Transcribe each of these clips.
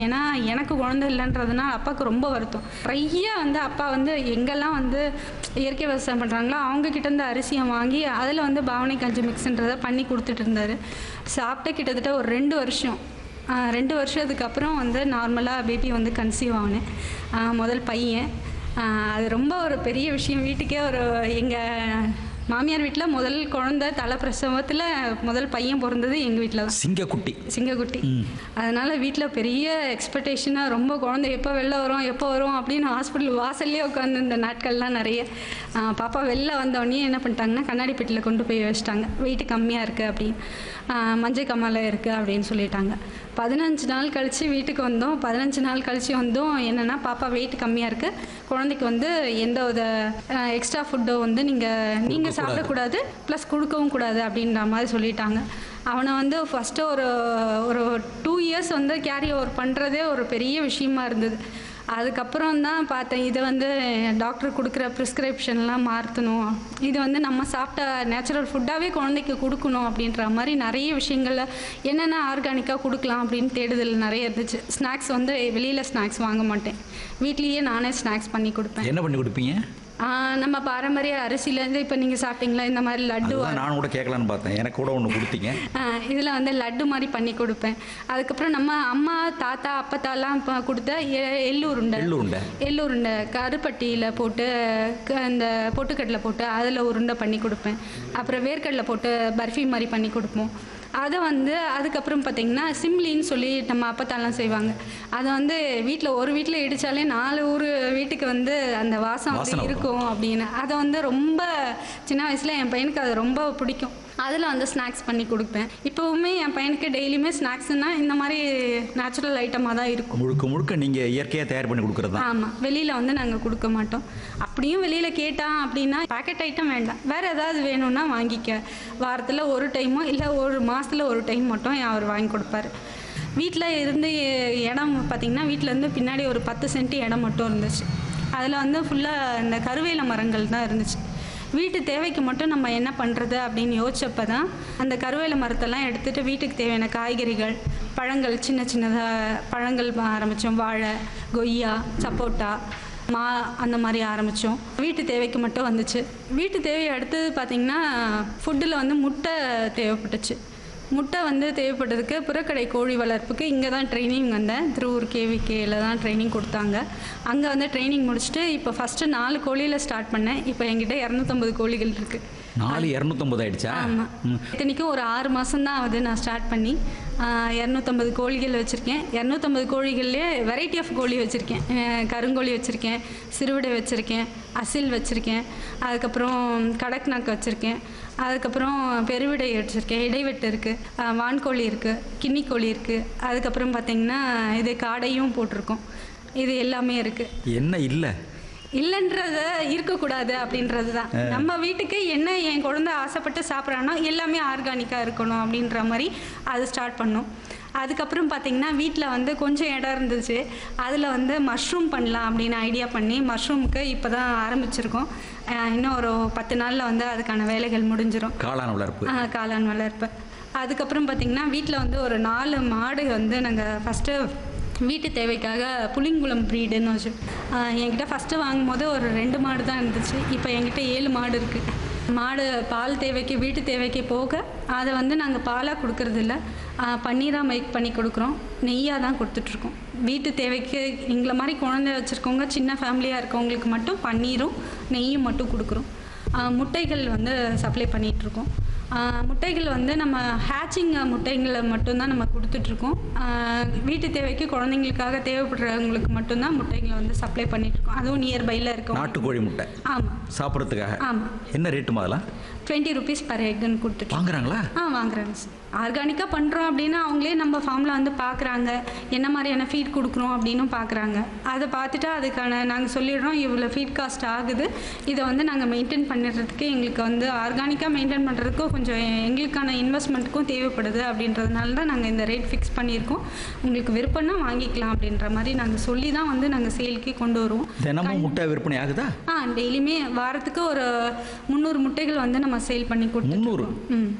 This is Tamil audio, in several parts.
ஏன்னா எனக்கு குழந்தை இல்லைன்றதுனால அப்பாவுக்கு ரொம்ப வருத்தம் நிறைய வந்து அப்பா வந்து எங்கெல்லாம் வந்து இயற்கை விவசாயம் பண்ணுறாங்களோ அவங்க கிட்டேருந்து அரிசியை வாங்கி அதில் வந்து பாவனை கஞ்சி மிக்ஸ்ன்றதை பண்ணி கொடுத்துட்டு இருந்தார் சாப்பிட்ட கிட்டத்தட்ட ஒரு ரெண்டு வருஷம் ஆஹ் ரெண்டு வருஷத்துக்கு அப்புறம் வந்து நார்மலாக பேபி வந்து கன்சீவ் ஆனேன் ஆஹ் முதல் பையன் ஆஹ் அது ரொம்ப ஒரு பெரிய விஷயம் வீட்டுக்கே ஒரு எங்கள் மாமியார் வீட்டில் முதல் குழந்தை தலை பிரசவத்தில் முதல் பையன் பிறந்தது எங்கள் வீட்டில் தான் சிங்கக்குட்டி சிங்கக்குட்டி அதனால வீட்டில் பெரிய எக்ஸ்பெக்டேஷனாக ரொம்ப குழந்தை எப்போ வெளில வரும் எப்போ வரும் அப்படின்னு ஹாஸ்பிட்டல் வாசல்லே உட்காந்து இந்த நாட்கள்லாம் நிறைய ஆஹ் பாப்பா வெளில வந்தோடனே என்ன பண்ணிட்டாங்கன்னா கண்ணாடி பெட்டியில் கொண்டு போய் வச்சிட்டாங்க வெயிட் கம்மியாக இருக்குது அப்படின்னு ஆஹ் மஞ்சள் கம்மால இருக்குது அப்படின்னு சொல்லிட்டாங்க பதினஞ்சு நாள் கழித்து வீட்டுக்கு வந்தோம் பதினஞ்சு நாள் கழித்து வந்தோம் என்னென்னா பாப்பா வெயிட் கம்மியாக இருக்குது குழந்தைக்கு வந்து எந்த ஒரு எக்ஸ்ட்ரா ஃபுட்டோ வந்து நீங்கள் நீங்கள் சாப்பிடக்கூடாது ப்ளஸ் கொடுக்கவும் கூடாது அப்படின்ற மாதிரி சொல்லிட்டாங்க அவனை வந்து ஃபஸ்ட்டு ஒரு ஒரு டூ இயர்ஸ் வந்து கேரி ஓவர் பண்ணுறதே ஒரு பெரிய விஷயமா இருந்தது அதுக்கப்புறம் தான் பார்த்தேன் இதை வந்து டாக்டர் கொடுக்குற ப்ரிஸ்கிரிப்ஷன்லாம் மாற்றணும் இது வந்து நம்ம சாப்பிட்ட நேச்சுரல் ஃபுட்டாகவே குழந்தைக்கு கொடுக்கணும் அப்படின்ற மாதிரி நிறைய விஷயங்களில் என்னென்ன ஆர்கானிக்காக கொடுக்கலாம் அப்படின்னு தேடுதல் நிறைய இருந்துச்சு ஸ்நாக்ஸ் வந்து வெளியில் ஸ்நாக்ஸ் வாங்க மாட்டேன் வீட்லேயே நானே ஸ்நாக்ஸ் பண்ணி கொடுப்பேன் என்ன பண்ணி கொடுப்பீங்க ஆஹ் நம்ம பாரம்பரிய அரிசியிலேருந்து இப்போ நீங்கள் சாப்பிட்டீங்களா இந்த மாதிரி லட்டு அதுதான் நானும் கூட கேட்கலான்னு பார்த்தேன் எனக்கு கூட ஒன்று கொடுத்தீங்க இதில் வந்து லட்டு மாதிரி பண்ணி கொடுப்பேன் அதுக்கப்புறம் நம்ம அம்மா தாத்தா அப்பத்தாலாம் இப்போ கொடுத்த எ- எள்ளு உருண்டை எள்ளு உருண்டை. எள்ளு உருண்டை கருப்பட்டியில் போட்டு க- இந்த பொட்டுக்கடலை போட்டு அதில் உருண்டை பண்ணி கொடுப்பேன் அப்புறம் வேர்க்கடலை போட்டு பர்ஃபி மாதிரி பண்ணி கொடுப்போம் அதை வந்து அதுக்கப்புறம் பார்த்திங்கன்னா சிம்லின்னு சொல்லி நம்ம அப்பத்தாலாம் செய்வாங்க அதை வந்து வீட்டில் ஒரு வீட்டில் இடித்தாலே நாலு ஊர் வீட்டுக்கு வந்து அந்த வாசம் வாசனை வந்து வரும். இருக்கும் அப்படின்னு அதை வந்து ரொம்ப சின்ன வயசில் என் பையனுக்கு அது ரொம்ப பிடிக்கும் அதில் வந்து ஸ்நாக்ஸ் பண்ணி கொடுப்பேன் இப்போவுமே என் பையனுக்கு டெய்லியுமே ஸ்நாக்ஸ்னால் இந்த மாதிரி நேச்சுரல் ஐட்டமாக தான் இருக்கும் முழுக்க முழுக்க நீங்கள் இயற்கையாக தயார் பண்ணி கொடுக்குறது தான் ஆமாம் வெளியில் வந்து நாங்கள் கொடுக்க மாட்டோம் அப்படியும் வெளியில் கேட்டான் அப்படின்னா பேக்கெட் ஐட்டம் வேண்டாம் வேறு ஏதாவது வேணும்னா வாங்கிக்க வாரத்தில் ஒரு டைமோ இல்லை ஒரு மாதத்தில் ஒரு டைம் மட்டும் அவர் வாங்கி கொடுப்பாரு வீட்டில் இருந்து இடம் பார்த்திங்கன்னா வீட்டில் இருந்து பின்னாடி ஒரு பத்து சென்ட் இடம் மட்டும் இருந்துச்சு அதில் வந்து ஃபுல்லாக இந்த கருவேல மரங்கள் தான் இருந்துச்சு வீட்டு தேவைக்கு மட்டும் நம்ம என்ன பண்ணுறது அப்படின்னு யோசிச்சப்ப தான் அந்த கருவேல மரத்தெல்லாம் எடுத்துகிட்டு வீட்டுக்கு தேவையான காய்கறிகள் பழங்கள் சின்ன சின்னதாக பழங்கள் ஆரம்பித்தோம் வாழை கொய்யா சப்போட்டா மா அந்த மாதிரி ஆரம்பித்தோம் வீட்டு தேவைக்கு மட்டும் வந்துச்சு வீட்டு தேவையை அடுத்தது பார்த்திங்கன்னா ஃபுட்டில் வந்து முட்டை தேவைப்பட்டுச்சு முட்டை வந்து தேவைப்பட்டதுக்கு புறக்கடை கோழி வளர்ப்புக்கு இங்கே தான் ட்ரைனிங் வந்தேன் திருவூர் கேவிகேல தான் ட்ரைனிங் கொடுத்தாங்க அங்கே வந்து ட்ரைனிங் முடிச்சுட்டு இப்போ ஃபஸ்ட்டு நாலு கோழியில் ஸ்டார்ட் பண்ணேன் இப்போ என்கிட்ட இரநூத்தம்பது கோழிகள் இருக்குது நாலு இரநூத்தொம்பது ஆயிடுச்சா ஆமாம் ம். இத்தனைக்கும் ஒரு ஆறு மாதம் தான் ஆகுது நான் ஸ்டார்ட் பண்ணி இரநூத்தம்பது கோழிகள் வச்சுருக்கேன் இரநூத்தம்பது கோழிகள்லேயே வெரைட்டி ஆஃப் கோழி வச்சுருக்கேன் கருங்கோழி வச்சுருக்கேன் சிறுவிடை வச்சுருக்கேன் அசில் வச்சுருக்கேன் அதுக்கப்புறம் கடக்நாக் வச்சுருக்கேன் அதுக்கப்புறம் பெருவிடை வச்சுருக்கேன் இடைவெட்டு இருக்குது வான்கோழி இருக்குது கின்னிக்கோழி இருக்குது அதுக்கப்புறம் பார்த்திங்கன்னா இது காடையும் போட்டிருக்கோம் இது எல்லாமே இருக்குது என்ன இல்லை இல்லைன்றத இருக்கக்கூடாது அப்படின்றது தான் நம்ம வீட்டுக்கு என்ன என் குழந்தை ஆசைப்பட்டு சாப்பிட்றானோ எல்லாமே ஆர்கானிக்காக இருக்கணும் அப்படின்ற மாதிரி அது ஸ்டார்ட் பண்ணோம் அதுக்கப்புறம் பார்த்திங்கன்னா வீட்டில் வந்து கொஞ்சம் இடம் இருந்துச்சு அதில் வந்து மஷ்ரூம் பண்ணலாம் அப்படின்னு ஐடியா பண்ணி மஷ்ரூமுக்கு இப்போ தான் ஆரம்பிச்சிருக்கோம் அஹ் இன்னும் ஒரு பத்து நாளில் வந்து அதுக்கான வேலைகள் முடிஞ்சிடும் காளான் வளர்ப்பு ஆ, காளான் வளர்ப்பு அதுக்கப்புறம் பார்த்திங்கன்னா வீட்டில் வந்து ஒரு நாலு மாடு வந்து நாங்கள் ஃபஸ்ட்டு வீட்டு தேவைக்காக புளிங்குளம் ப்ரீடுன்னு வச்சு ஆ, என்கிட்ட ஃபஸ்ட்டு வாங்கும்போது ஒரு ரெண்டு மாடு தான் இருந்துச்சு இப்போ என்கிட்ட ஏழு மாடு இருக்குது மாடு பால் தேவைக்கு வீட்டு தேவைக்கு போக அதை வந்து நாங்கள் பாலாக கொடுக்கறதில்ல பன்னீராக மேக் பண்ணி கொடுக்குறோம் நெய்யாக தான் கொடுத்துட்ருக்கோம் வீட்டு தேவைக்கு எங்களை மாதிரி குழந்தை வச்சுருக்கவங்க சின்ன ஃபேமிலியாக இருக்கவங்களுக்கு மட்டும் பன்னீரும் நெய்யும் மட்டும் கொடுக்குறோம் ஆ, முட்டைகள் வந்து சப்ளை பண்ணிகிட்ருக்கோம் முட்டைகள் வந்து நம்ம ஹேச்சிங் முட்டைகளை மட்டும்தான் நம்ம கொடுத்துட்ருக்கோம் வீட்டு தேவைக்கு குழந்தைங்களுக்காக தேவைப்படுறவங்களுக்கு மட்டும்தான் முட்டைகளை வந்து சப்ளை பண்ணிகிட்ருக்கோம் அதுவும் நியர்பையில் இருக்கும் நாட்டுக்கோழி முட்டை ஆமாம் சாப்பிட்றதுக்காக ஆமாம் என்ன ரேட்டுமா அதெல்லாம் டுவெண்ட்டி ருபீஸ் பர் எக்குன்னு கொடுத்துட்டு வாங்குறாங்களா ஆ வாங்குறாங்க சார் ஆர்கானிக்காக பண்ணுறோம் அப்படின்னா அவங்களே நம்ம ஃபார்மில் வந்து பார்க்குறாங்க என்ன மாதிரியான ஃபீட் கொடுக்குறோம் அப்படின்னும் பார்க்குறாங்க அதை பார்த்துட்டு அதுக்கான நாங்கள் சொல்லிடுறோம் இவ்வளோ ஃபீட் காஸ்ட் ஆகுது இதை வந்து நாங்கள் மெயின்டைன் பண்ணுறதுக்கு எங்களுக்கு வந்து ஆர்கானிக்காக மெயின்டைன் பண்ணுறதுக்கு கொஞ்சம் எங்களுக்கான இன்வெஸ்ட்மெண்ட்டுக்கும் தேவைப்படுது அப்படின்றதுனால தான் நாங்கள் இந்த ரேட் ஃபிக்ஸ் பண்ணியிருக்கோம் உங்களுக்கு விருப்பம்னா வாங்கிக்கலாம் அப்படின்ற மாதிரி நாங்கள் சொல்லி தான் வந்து நாங்கள் சேலுக்கே கொண்டு வருவோம் தினமும் முட்டை விற்பனை ஆகுதா ஆ டெய்லியுமே வாரத்துக்கு ஒரு முந்நூறு முட்டைகள் வந்து நம்ம சேல் பண்ணி கொடுத்துருக்கோம் முந்நூறு ம்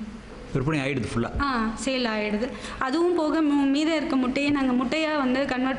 விற்பனை ஆயிடுது ஃபுல்லாக ஆ சேல் ஆகிடுது அதுவும் போக மு- மீதம் இருக்க முட்டையை நாங்கள் முட்டையாக வந்து கன்வெர்ட்